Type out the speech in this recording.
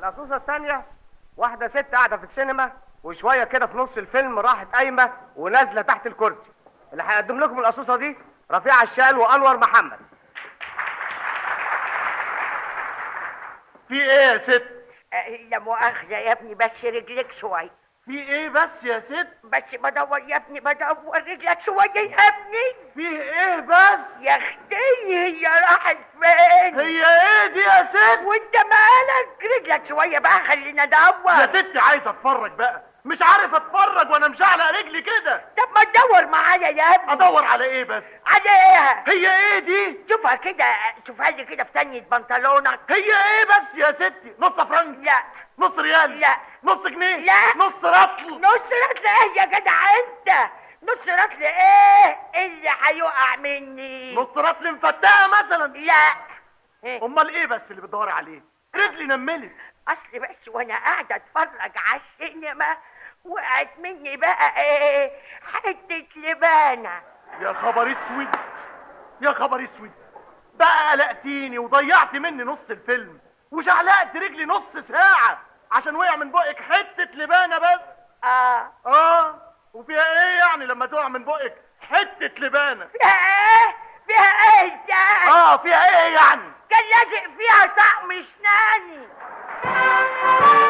القصوصه الثانيه واحده ست قاعده في السينما وشويه كده في نص الفيلم راحت قايمه ونازله تحت الكرسي اللي هيقدم لكم القصوصه دي رفيع الشال وانور محمد في ايه يا ست لا مؤاخذة يا ابني بس رجلك شوي في ايه بس يا ست بس بدور يا ابني بدور رجلك شوية يا ابني فيه ايه بس يا اختي هي راحت فين هي ايه دي يا ست وانت مالك رجلك شوية بقى خلينا ندور يا ستي عايز اتفرج بقى مش عارف اتفرج وانا مشعلق رجلي كده طب ما تدور معايا يا ابني ادور على ايه بس على ايه هي ايه دي شوفها كده شوفها لي كده في ثانية بنطلونك هي ايه بس يا ستي نص فرنك لا نص ريال لا. نص جنيه لا. نص رطل نص رطل ايه يا جدع انت نص رطل ايه اللي هيقع مني نص رطل مفتقه مثلا لا إيه؟ امال ايه بس اللي بتدوري عليه رجلي نملت اصل بس وانا قاعده اتفرج على السينما وقعت مني بقى ايه حته لبانه يا خبر اسود يا خبر اسود بقى قلقتيني وضيعت مني نص الفيلم وشعلقت رجلي نص ساعة عشان وقع من بقك حتة لبانة بس اه اه وفيها ايه يعني لما تقع من بقك حتة لبانة فيها ايه فيها ايه ده اه فيها ايه يعني كان لازق فيها طقم اسناني